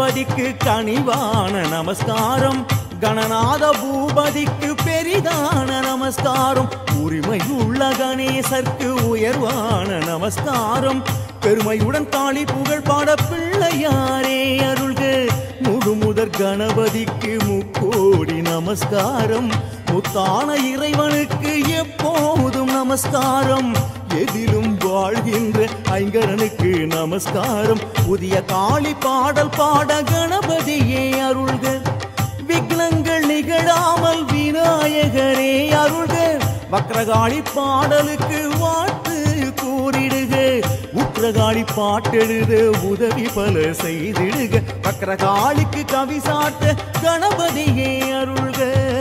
கணபதிக்கு கனிவான நமஸ்காரம் கணநாத பூபதிக்கு பெரிதான நமஸ்காரம் உரிமையுள்ள கணேசர்க்கு உயர்வான நமஸ்காரம் பெருமையுடன் தாளி புகழ் பாட பிள்ளையாரே அருள்க முழுமுதற் கணபதிக்கு முக்கோடி நமஸ்காரம் முத்தான இறைவனுக்கு எப்போதும் நமஸ்காரம் எதிலும் வாழ்கின்ற ஐங்கரனுக்கு நமஸ்காரம் புதிய காளி பாடல் பாட கணபதியே அருள்க விக்னங்கள் நிகழாமல் விநாயகரே அருள்க வக்ரகாளி பாடலுக்கு வாழ்த்து கூறிடுக உக்ரகாளி பாட்டெழுத உதவி பல செய்திடுக வக்ரகாளிக்கு கவி சாட்ட கணபதியே அருள்க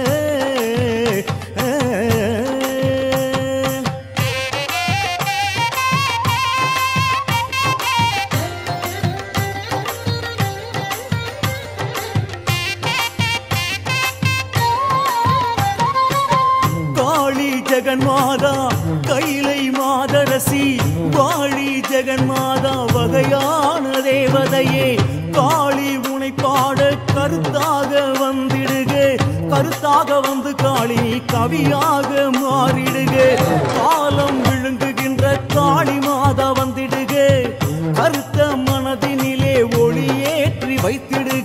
காளி ஜெகன்மாதா கைலை மாதரசி வாழி ஜெகன்மாதா வகையான தேவதையே காளி உனை பாட கருத்தாக வந்திடுக கருத்தாக வந்து காளி கவியாக மாறிடுக காலம் விழுங்குகின்ற காளி மாதா வந்திடுக கருத்த மனதினிலே ஒளியேற்றி வைத்திடுக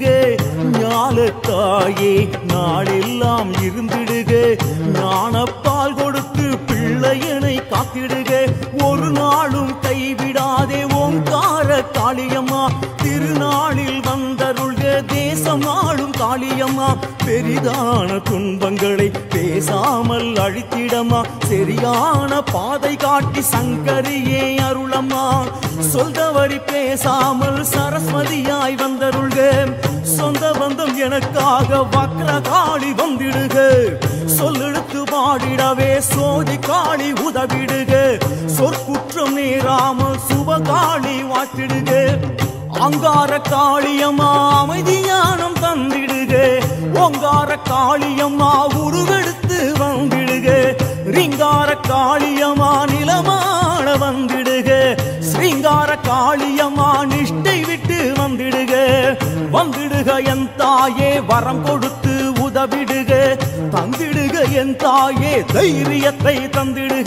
ஞாலத்தாயே நாளெல்லாம் இருந்திடுக ஞானப்பால் கொடுத்து பிள்ளையனை காத்திடுக ஒரு நாளும் கைவிடாதே ஓங்கார காளியம்மா திருநாளில் வந்தருள்க தேசம் ஆளும் காளியம்மா பெரிதான துன்பங்களை பேசாமல் அழித்திடமா சரியான பாதை காட்டி சங்கரியே அருளம்மா சொல்தவரி பேசாமல் சரஸ்வதியாய் வந்தருள்க சொந்த பந்தம் எனக்காக வக்ர காளி வந்திடுக சொல்லெடுத்து பாடிடவே சோதி காளி உதவிடுக சொற்குற்றம் நேராமல் சுபகாளி வாட்டிடுக அங்கார காளியம்மா அமைதியானம் தந்திடுக ஓங்கார காளியம்மா உருவெடுத்து வந்திடுக ரிங்கார காளியம்மா நிலமான வந்திடுக ஸ்ரீங்கார காளியம்மா நிஷ்டை விட்டு வந்திடுக வந்திடுக என் தாயே வரம் கொடுத்து உதவிடுக தந்திடுக என் தாயே தைரியத்தை தந்திடுக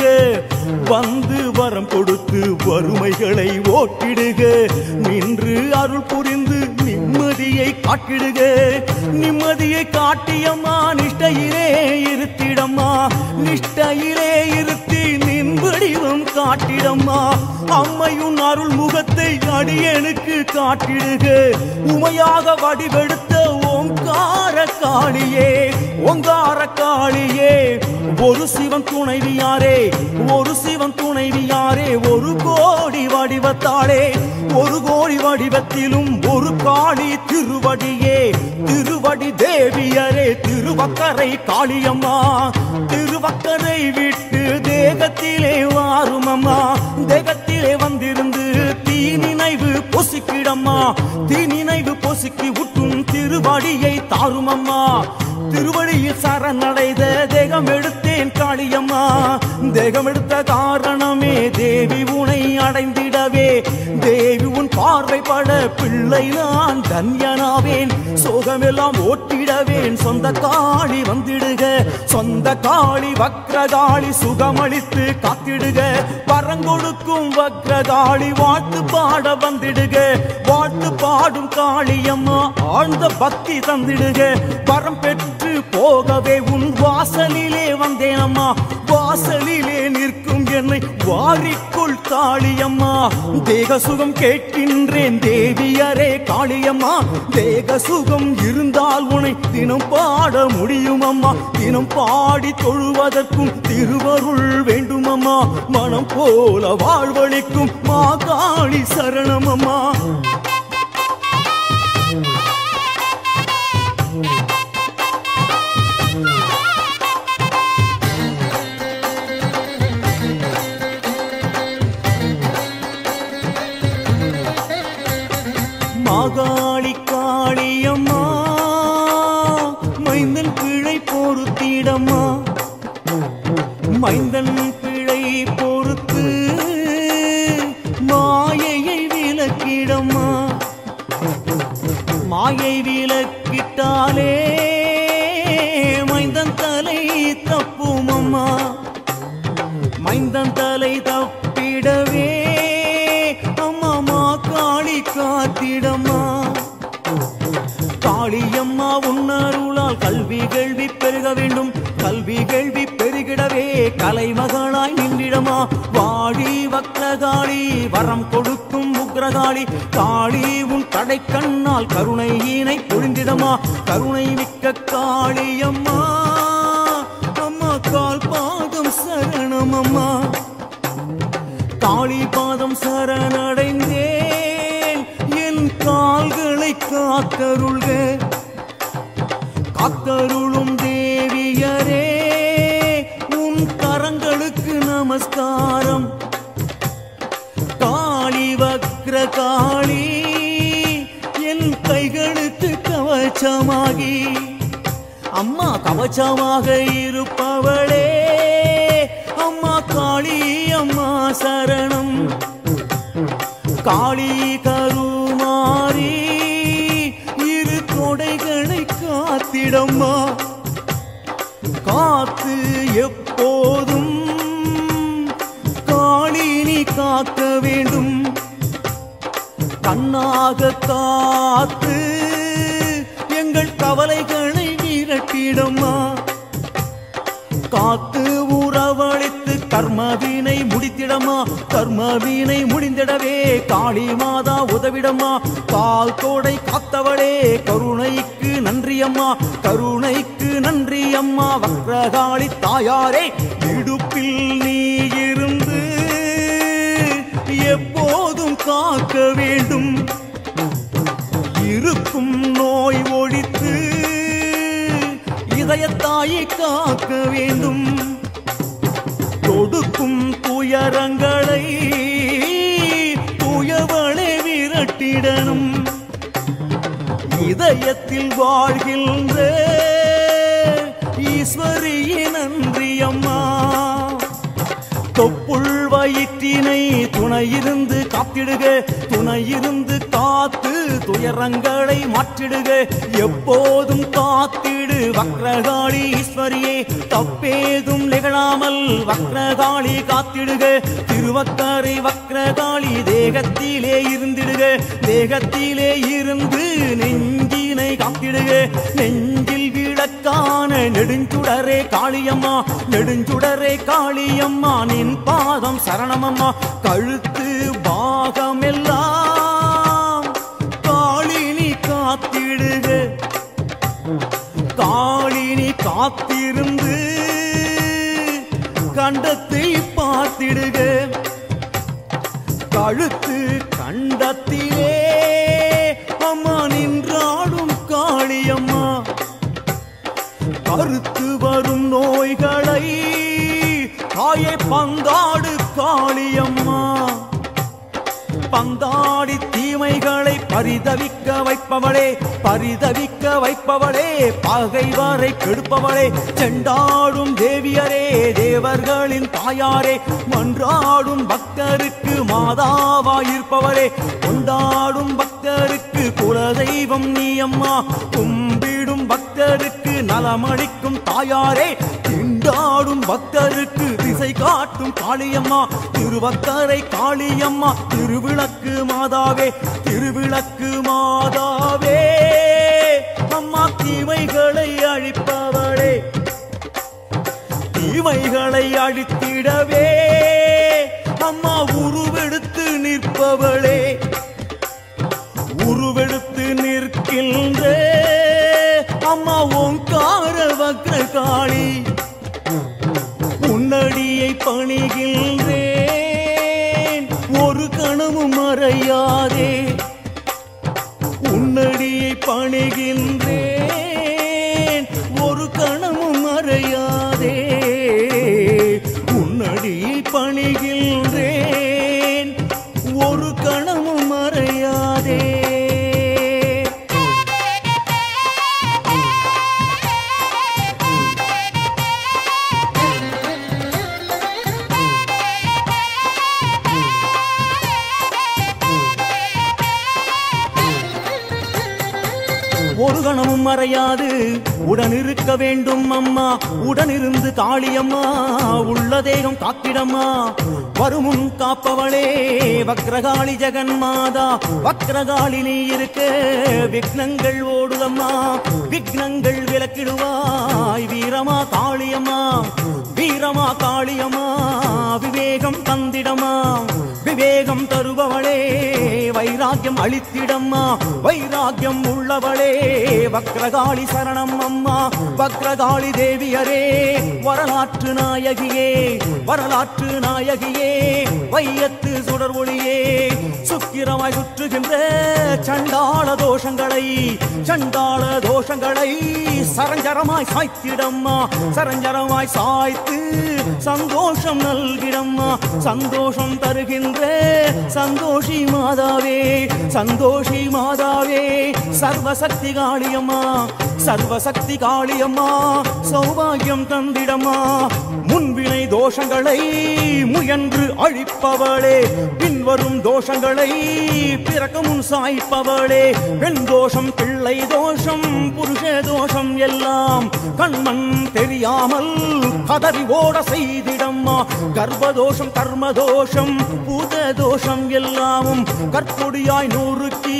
வந்து வரம் கொடுத்து வறுமைகளை ஓட்டிடுக நின்று அருள் புரிந்து நிம்மதியை காட்டிடுக நிம்மதியை காட்டியம்மா நிஷ்டையிலே இருத்திடம்மா நிஷ்டையிலே இருத்தி நின் வடிவம் காட்டிடம்மா அம்மையும் அருள் முகத்தை அடியனுக்கு காட்டிடுக உமையாக வடிவெடுத்த ஓங்கார காளியே ஓங்கார காளியே ஒரு சிவன் துணைவியாரே ஒரு சிவன் துணைவியாரே ஒரு கோடி வடிவத்தாளே ஒரு கோடி வடிவத்திலும் ஒரு காளி திருவடியே திருவடி தேவியரே திருவக்கரை காளியம்மா திருவக்கரை விட்டு தேகத்திலே வாருமம்மா தேகத்திலே வந்திருந்து தீ நினைவு பொசுக்கிடம்மா தீ நினைவு பொசுக்கி விட்டும் திருவடியை தாருமம்மா திருவடியில் சரணடைத தேகம் எடுத்தேன் காளியம்மா தேகம் எடுத்த காரணமே தேவி உனை அடைந்திடவே தேவி உன் பார்வைப்பட பிள்ளை நான் தன்யனாவேன் சோகமெல்லாம் ஓட்டிடவேன் சொந்த காளி வந்திடுக சொந்த காளி வக்ரகாளி சுகமளித்து காத்திடுக வரங்கொடுக்கும் வக்ரகாளி வாழ்த்து பாட வந்திடுக வாழ்த்து பாடும் காளியம்மா ஆழ்ந்த பக்தி தந்திடுக வரம் பெற்று போகவே உன் வாசலிலே வந்தேன் அம்மா வாசலிலே நிற்கும் என்னை வாரிக்குள் காளியம்மா தேக சுகம் கேட்கின்றேன் தேவியரே காளியம்மா தேக சுகம் இருந்தால் உன்னை தினம் பாட முடியும் அம்மா தினம் பாடி தொழுவதற்கும் திருவருள் வேண்டும் அம்மா மனம் போல வாழ்வழிக்கும் மா காளி சரணம் அம்மா மாகாளி காளியம்மா மைந்தன் பிழை பொறுத்திடம்மா மைந்தன் பிழை பொறுத்து மாயையை விலக்கிடம்மா மா மாயை விலக்கிட்டாலே மைந்தன் தலை தப்பும் அம்மா மைந்தன் தலை தப்பிடவே அம்மா மா காளி காத்திடம்மா காளியம்மா உன்னருளால் கல்வி கேள்வி பெருக வேண்டும் கல்வி கேள்வி பெருகிடவே கலைமகளாய் நின்றிடமா வாடி வக்ரகாளி வரம் கொடுக்கும் உக்ரகாளி காளி உன் கடை கண்ணால் கருணை ஈனை பொழிந்திடமா கருணை மிக்க காளியம்மா அம்மா கால் பாதம் சரணம் அம்மா காளி பாதம் சரணடைந்தேன் என் கால்களை காத்தருள்க காத்தருளும் தேவியரே உன் கரங்களுக்கு நமஸ்காரம் காளி வக்ர காளி என் கைகளுக்கு கவச்சமாகி அம்மா கவச்சமாக இருப்பவளே அம்மா காளி அம்மா சரணம் காளி கருமாரி இரு கொடைகளை காத்திடம்மா காத்து எப்போதும் காளி நீ காக்க வேண்டும் கண்ணாக காத்து எங்கள் கவலைகளை விரட்டிடம்மா காத்து உறவழித்து கர்மவினை முடித்திடமா கர்மவினை முடிந்திடவே காளி மாதா உதவிடமா கால் தோடை காத்தவளே கருணைக்கு நன்றியம்மா கருணைக்கு நன்றி அம்மா வக்ரகாளி தாயாரே இடுப்பில் நீ இருந்து எப்போதும் காக்க வேண்டும் இருக்கும் நோய் ஒழித்து இதயத்தாயை காக்க வேண்டும் கொடுக்கும் துயரங்களை துயவளை விரட்டிடணும் இதயத்தில் வாழ்கின்ற ஈஸ்வரியின் நன்றி அம்மா தொப்புள் வயிற்றினை துணையிருந்து காத்திடுக துணையிருந்து காத்து துயரங்களை மாற்றிடுக எப்போதும் காத்திடு வக்ரகாளி ஈஸ்வரியே தப்பேதும் நிகழாமல் வக்ரகாளி காத்திடுக திருவக்கரை வக்ரகாளி தேகத்திலே இருந்திடுக தேகத்திலே இருந்து நெஞ்சினை காத்திடுக நெஞ்சில் விளக்கான நெடுஞ்சுடரே காளியம்மா நெடுஞ்சுடரே காளியம்மா நின் பாதம் சரணமம்மா கழுத்து பாகமெல்லாம் காளினி காத்திடுக காளினி காத்திருந்து கண்டத்தை பார்த்திடுக கழுத்து கண்டத்திலே அம்மா நின்றாடும் காளியம்மா கருத்து வரும் நோய்களை தாயே பந்தாடு காளியம்மா பந்தாடி தீமைகளை பரிதவிக்க வைப்பவளே பரிதவிக்க வைப்பவளே பகைவரை கெடுப்பவளே செண்டாடும் தேவியரே தேவர்களின் தாயாரே மன்றாடும் பக்தருக்கு மாதாவாயிருப்பவளே கொண்டாடும் பக்தருக்கு குலதெய்வம் நீ அம்மா கும்பிடும் பக்தருக்கு நலமளிக்கும் தாயாரே திண்டாடும் பக்தருக்கு திசை காட்டும் காளியம்மா திருவக்கரை காளியம்மா திருவிளக்கு மாதாவே திருவிளக்கு மாதாவே அம்மா தீமைகளை அழிப்பவளே தீமைகளை அழித்திடவே அம்மா உருவெடுத்து நிற்பவளே உருவெடுத்து நிற்கின்ற அம்மா ஓங்கார வக்ரகாளி உன்னடியை பணிகின்றேன் ஒரு கணமும் மறையாதே உன்னடியை பணிகின்றேன் ஒரு கணமும் மறையாதே உன்னடியை பணிகின்றேன் ஒரு கணமும் மறையாதே கணமும் மறையாது உடன் இருக்க வேண்டும் அம்மா உடனிருந்து காளியம்மா உள்ள தேகம் காத்திடம்மா வருமுன் காப்பவளே வக்ரகாளி ஜெகன் மாதா வக்ரகாளி நீ இருக்க விக்னங்கள் ஓடுதம்மா விக்னங்கள் விலக்கிடுவாய் வீரமா காளியம்மா வீரமா காளியம்மா விவேகம் தந்திடமா விவேகம் தருபவளே வைராக்கியம் அளித்திடம்மா வைராக்கியம் உள்ளவளே வக்ரகாளி சரணம் அம்மா வக்ரகாளி தேவியரே வரலாற்று நாயகியே வரலாற்று நாயகியே வையத்து சுடர் ஒளியே சுக்கிரமாய் சுற்றுகின்ற சண்டாள தோஷங்களை சண்டாள தோஷங்களை சரஞ்சரமாய் சாய்த்திடம்மா சரஞ்சரமாய் சாய்த்து சந்தோஷம் நல்கிடம்மா சந்தோஷம் தருகின்ற சந்தோஷி மாதாவே சந்தோஷி மாதாவே சர்வசக்தி காளியம்மா சர்வசக்தி காளியம்மா சௌபாகியம் தந்திடம்மா முன்வினை தோஷங்களை முயன்று அழிப்பவளே பின்வரும் தோஷங்களை பிறக்க முன் சாய்ப்பவளே பெண் தோஷம் பிள்ளை தோஷம் புருஷ தோஷம் எல்லாம் கண்மண் தெரியாமல் கதறி ஓட செய்திடம்மா கர்ப்பதோஷம் கர்மதோஷம் பூத தோஷம் எல்லாமும் கற்பொடியாய் நூறுக்கி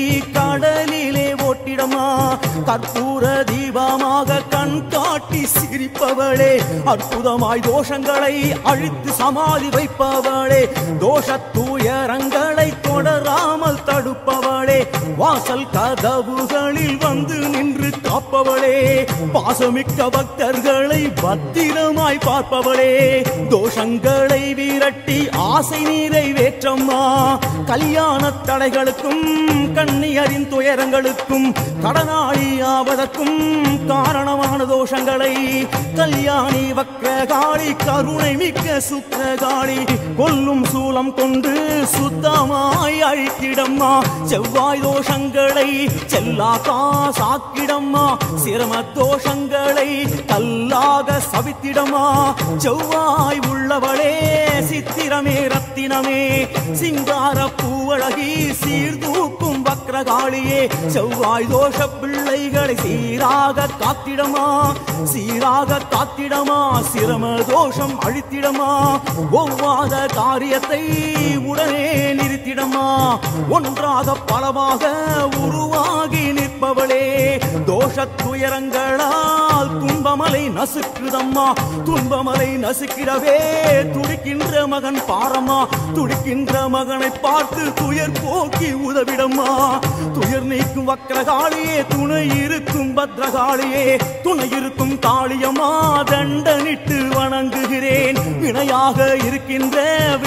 கடலிலே ஓட்டிடமா கற்பூர தீபமாக கண் காட்டி சிரிப்பவளே அற்புதமாய் தோஷங்களை அழித்து சமாதி வைப்பவளே தோஷ தூயரங்களை தொடராமல் தடுப்பவளே வாசல் கதவுகளில் வந்து நின்று காப்பவளே பாசமிக்க பக்தர்களை பத்திரமாய் பார்ப்பவளே தோஷங்களை விரட்டி ஆசை நிறைவேற்றம்மா கல்யாண தடைகளுக்கும் கண்ணியரின் துயரங்களுக்கும் கடனாளி ஆவதற்கும் காரணமான தோஷங்களை கல்யாணி வக்ரகாளி கருணை மிக்க சுக்ககாளி கொல்லும் சூலம் கொண்டு சுத்தமாய் அழித்திடம்மா செவ்வாய் தோஷங்களை செல்லா காசாக்கிடம்மா சிரம தோஷங்களை கல்லாக சபித்திடமா செவ்வாய் உள்ளவளே சித்திரமே ரத்தினமே சிங்கார பூவழகி சீர்தூக்கும் வக்ரகாளியே செவ்வாய் தோஷ பிள்ளைகளை சீராக காத்திடமா சீராக காத்திடமா சிரம தோஷம் அழித்திடமா ஒவ்வாத காரியத்தை உடனே நிறுத்திடமா ஒன்றாக பலமாக உருவாகி நிற்பவளே தோஷ துயரங்களால் துன்பமலை நசுக்குதம்மா துன்பமலை நசுக்கிடவே துடிக்கின்ற மகன் பாரம்மா துடிக்கின்ற மகனை பார்த்து துயர் போக்கி உதவிடம்மா துயர் நீக்கும் வக்ரகாளியே துணை இருக்கும் பத்ரகாளியே துணை இருக்கும் காளியம்மா தண்டனிட்டு வணங்குகிறேன் வினையாக இருக்கின்ற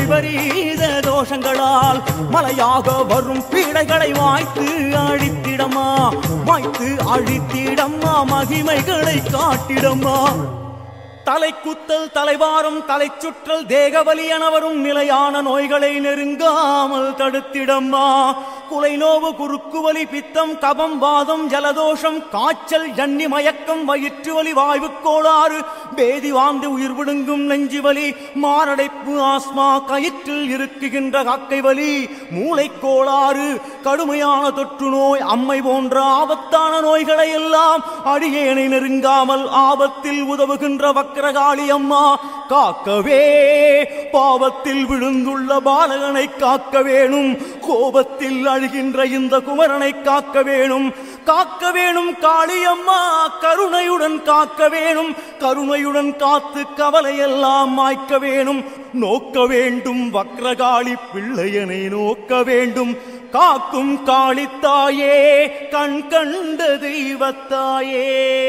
விபரீத தோஷங்களால் மலையாக வரும் பீடைகளை வாய்த்து அழித்திடமா வாய்த்து அழித்திடம்மா மகிமைகளை காட்டிடம்மா தலை குத்தல் தலைவாரம் தலை சுற்றல் தேகவலி எனவரும் நிலையான நோய்களை நெருங்காமல் தடுத்திடம்மா குலை நோவு குறுக்குவலி பித்தம் கபம் வாதம் ஜலதோஷம் காய்ச்சல் ஜன்னி மயக்கம் வயிற்று வலி வாய்வுக் கோளாறு பேதி வாந்தி உயிர் விடுங்கும் நெஞ்சு வலி மாரடைப்பு ஆஸ்மா கயிற்றில் இருக்குகின்ற காக்கை வலி மூளைக் கோளாறு கடுமையான தொற்று நோய் அம்மை போன்ற ஆபத்தான நோய்களை எல்லாம் அடியேனை நெருங்காமல் ஆபத்தில் உதவுகின்ற வக்கரகாளி அம்மா காக்கவே பாவத்தில் விழுந்துள்ள பாலகனை காக்க வேணும் கோபத்தில் அழுகின்ற இந்த குமரனை காக்க வேணும் காக்க வேணும் காளியம்மா கருணையுடன் காக்க வேணும் கருணையுடன் காத்து கவலையெல்லாம் மாய்க்க வேணும் நோக்க வேண்டும் வக்ரகாளி பிள்ளையனை நோக்க வேண்டும் காக்கும் காளித்தாயே கண் கண்ட தெய்வத்தாயே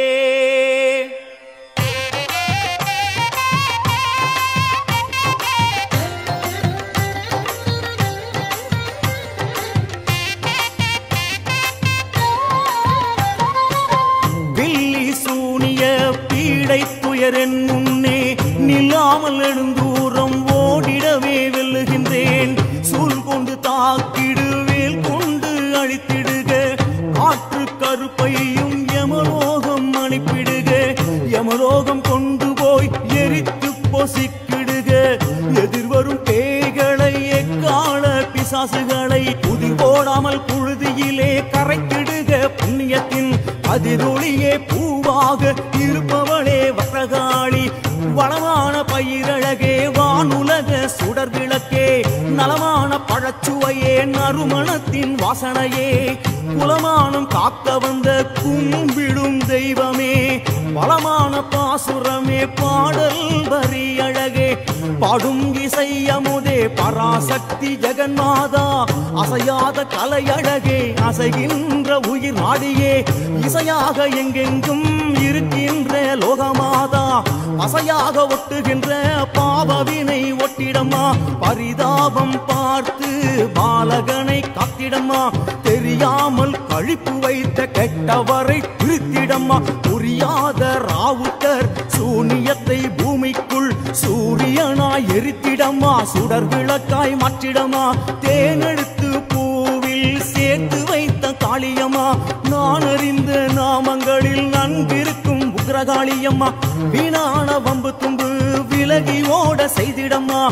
வில்லி சூனிய பீடை துயரென் முன்னே நில்லாமல் நெடுந்தூரம் ஓடிடவே வெல்லுகின்றேன் சூழ் கொண்டு தாக்கிடு வேல் கொண்டு அழித்திடுக காற்று கருப்பையும் யமலோகம் அனுப்பிடுக யமலோகம் கொண்டு போய் எரித்து பொசிக்கிடுக எதிர்வரும் பேய்களை எக்கால பிசாசுகளை புதி போடாமல் புழுதியிலே கரைத்திடுக புண்ணியத்தின் உயிரொளியே பூவாக இருப்பவளே வக்ரகாளி வளமான பயிரழகே வானுலக சுடர் விளக்கே நலமான பழச்சுவையே நறுமணத்தின் வாசனையே குலமானம் காக்க வந்த கும்பிடும் தெய்வமே பலமான பாசுரமே பாடல் வரி அழகே பாடும் இசை அமுதே பராசக்தி ஜெகன்மாதா அசையாத கலை அழகே அசைகின்ற உயிர் நாடியே இசையாக எங்கெங்கும் இருக்கின்ற லோகமாதா அசையாக ஒட்டுகின்ற பாவவினை ஒட்டிடமா பரிதாபம் பார்த்து பாலகனை காத்திடமா தெரியாமல் கழிப்பு வைத்த கெட்டவரை திருத்திடம்மா புரியாத ராவுத்தர் சூனியத்தை பூமிக்குள் சூரியனாய் எரித்திடமா சுடர் விளக்காய் மாற்றிடமா தேனெடுத்து பூவில் சேர்த்து வைத்த காளியம்மா நான் அறிந்த நாமங்களில் நன்கிருக்கும் உக்ரகாளியம்மா வீணான வம்பு தும்பு விலகி ஓட செய்திடம்மா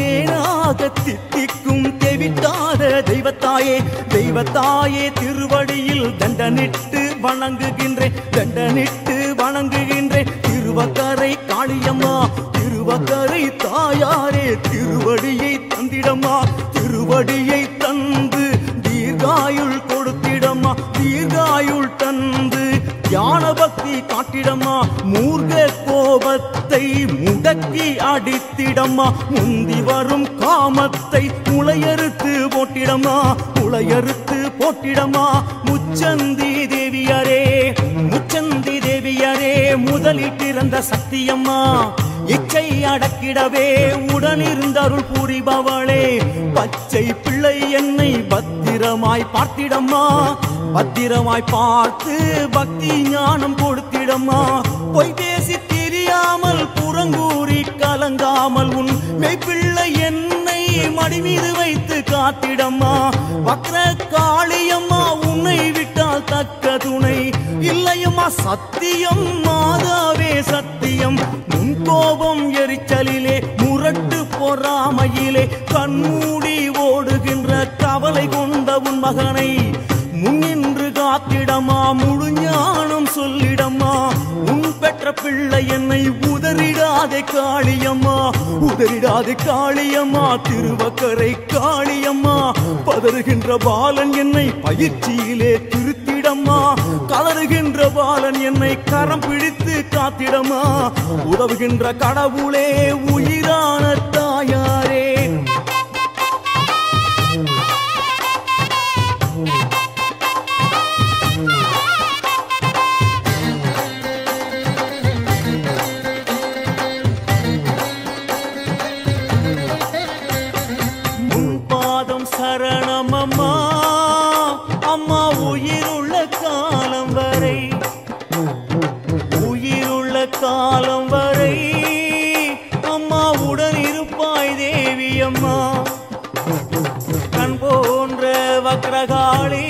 தேனாக தித்திக்கும் தெவிட்டாத தெய்வத்தாயே தெய்வத்தாயே திருவடியில் தண்டனிட்டு வணங்குகின்றேன் தண்டனிட்டு வணங்குகின்றேன் திருவக்கரை காளியம்மா திருவக்கரை தாயாரே திருவடியை தந்திடம்மா திருவடியை தந்து தீர்காயுள் கொடுத்திடம்மா தீர்காயுள் தந்து ஞான பக்தி காட்டிடம்மா மூர்க்க கோபத்தை முடக்கி அடித்திடம்மா முந்தி வரும் காமத்தை முளையறுத்து போட்டிடம்மா முளையறுத்து போட்டிடம்மா முச்சந்தி தேவியரே முச்சந்தி தேவியரே முதலில் பிறந்த சக்தியம்மா இச்சை அடக்கிடவே உடனிருந்தருள் புரிபவளே பச்சை பிள்ளை என்னை பத்திரமாய் பார்த்திடம்மா பத்திரமாய் பார்த்து பக்தி ஞானம் கொடுத்திடம்மா பொய் பேசி தெரியாமல் புறங்கூறி கலங்காமல் உன் மெய்ப்பிள்ளை என்னை மடி மீது வைத்து காத்திடம்மா வக்ர காளியம்மா உன்னை விட்டால் தக்க துணை இல்லையம்மா சத்தியம் மாதாவே சத்தியம் முன் கோபம் எரிச்சலிலே முரட்டு பொறாமையிலே கண்மூடி ஓடுகின்ற கவலை கொண்ட உன் மகனை முன்னின்று காத்திடமா முழு ஞானம் சொல்லிடம்மா உன் பெற்ற பிள்ளை என்னை உதறிடாதே காளியம்மா உதறிடாதே காளியம்மா திருவக்கரை காளியம்மா பதறுகின்ற பாலன் என்னை பயிற்சியிலே திருத்திடம்மா கலருகின்ற பாலன் என்னை கரம் பிடித்து காத்திடம்மா உதவுகின்ற கடவுளே உயிரான தாயாரே உன் பாதம் சரணம் அம்மா அம்மா உயிருள்ள காலம் வரை உயிருள்ள காலம் வரை அம்மா உடன் இருப்பாய் தேவி அம்மா கண் போன்ற வக்ரகாளி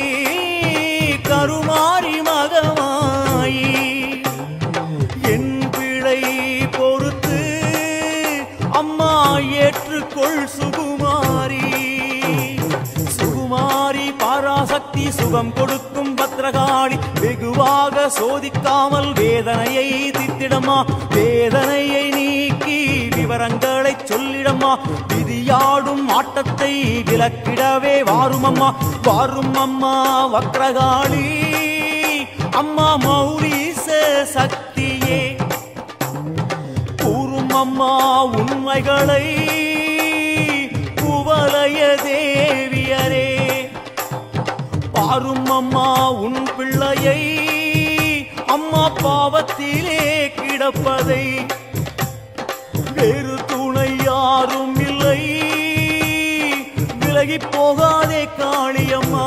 கருமாரி மகமாயி என் பிழை பொறுத்து அம்மா ஏற்றுக்கொள் சுகுமாரி சுகுமாரி பராசக்தி சுகம் கொடுக்கும் பத்ரகாளி வெகுவாக சோதிக்காமல் வேதனையை தித்திடமா வேதனையை நீக்கி விவரங்களை சொல்லிடம்மா விதியாடும் ஆட்டத்தை விலக்கிடவே வாரும் அம்மா வாரும் அம்மா வக்ரகாளி அம்மா மௌரீச சக்தியே கூறும் அம்மா உண்மைகளை குவலய தேவியரே பாரும் அம்மா உன் பிள்ளையை அம்மா பாவத்திலே கிடப்பதை வேறு துணை யாரும் இல்லை விலகி போகாதே காளியம்மா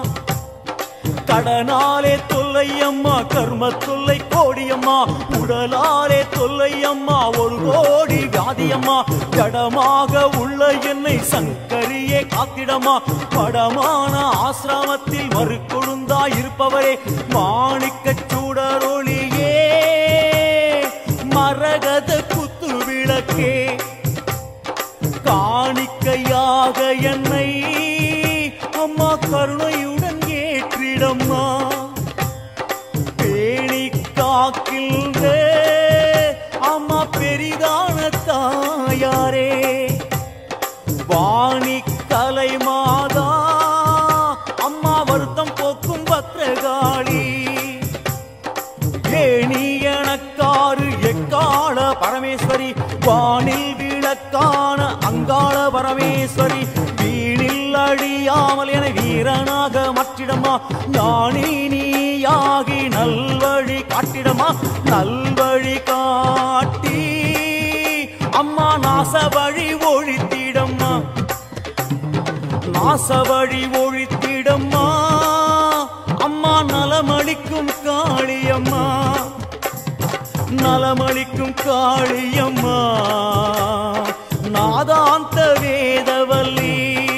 கடனாலே தொல்லையம்மா கர்ம தொல்லை கோடியம்மா உடலாலே தொல்லையம்மா ஒரு கோடி வியாதியம்மா ஜடமாக உள்ள என்னை சங்கரியே காத்திடமா படமான ஆசிரமத்தில் மறுக்கொழுந்தா இருப்பவரே மாணிக்கச் சுடரொளியே மரகத குத்து விளக்கே காணிக்கையாக என்னை அம்மா கருணையுடன் ஏற்றிடம்மா காக்கின்ற அம்மா பெரிதான தாயாரே வாணி கலை மாதா அம்மா வருத்தம் போக்கும் பத்ரகாளி ஏணி எனக்காறு எக்கால பரமேஸ்வரி வானில் விளக்கான அங்காள பரமேஸ்வரி வீணில் அழியாமல் என வீரனாக மற்றிடமா ஞானி நீயாகி நல்வழி காட்டிடமா நல்வழி காட்டி அம்மா நாச வழி ஒழித்திடம்மா நாசவழி ஒழித்திடம்மா அம்மா நலமளிக்கும் காளியம்மா நலமளிக்கும் காளியம்மா நாதாந்த வேதவல்லி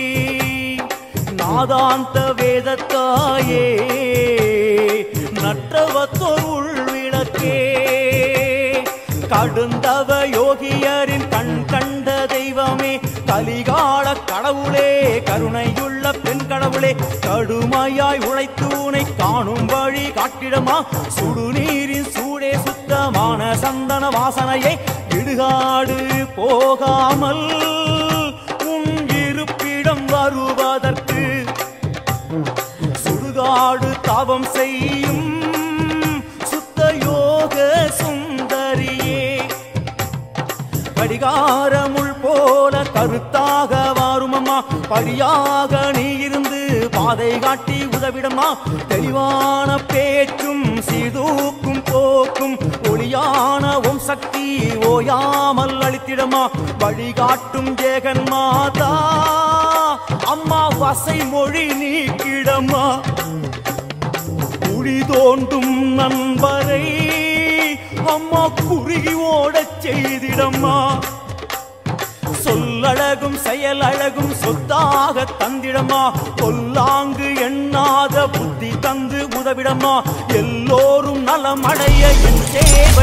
நாதாந்த வேதத்தாயே நற்றவத்தோர் உள்விளக்கே கடுந்தவ யோகியரின் கண் கண்ட தெய்வமே கலிகால கடவுளே கருணையுள்ள பெண் கடவுளே கடுமையாய் உழைத்து உனை காணும் வழி காட்டிடமா சுடுநீரின் சூடே சுத்தமான சந்தன வாசனையை இடுகாடு போகாமல் உன் இருப்பிடம் வருவதற்கு சுடுகாடு தவம் செய்யும் சுத்த யோக சுந்தரியே கடிகாரமுள் போல கருத்தாக வாருமம்மா படியாக நீ இருந்து பாதை காட்டி உதவிடமா தெளிவான பேச்சும் சீதூக்கும் போக்கும் ஒளியான ஓம் சக்தி ஓயாமல் அளித்திடமா வழிகாட்டும் ஜெகன் மாதா அம்மா வசை மொழி நீக்கிடமா குழி தோண்டும் நண்பரை அம்மா குறுகி ஓடச் செய்திடம்மா சொல்லழகும் செயலழகும் சொத்தாக தந்திடமா பொல்லாங்கு எண்ணாத புத்தி தந்து உதவிடமா எல்லோரும் நலம் அடைய என் சேவை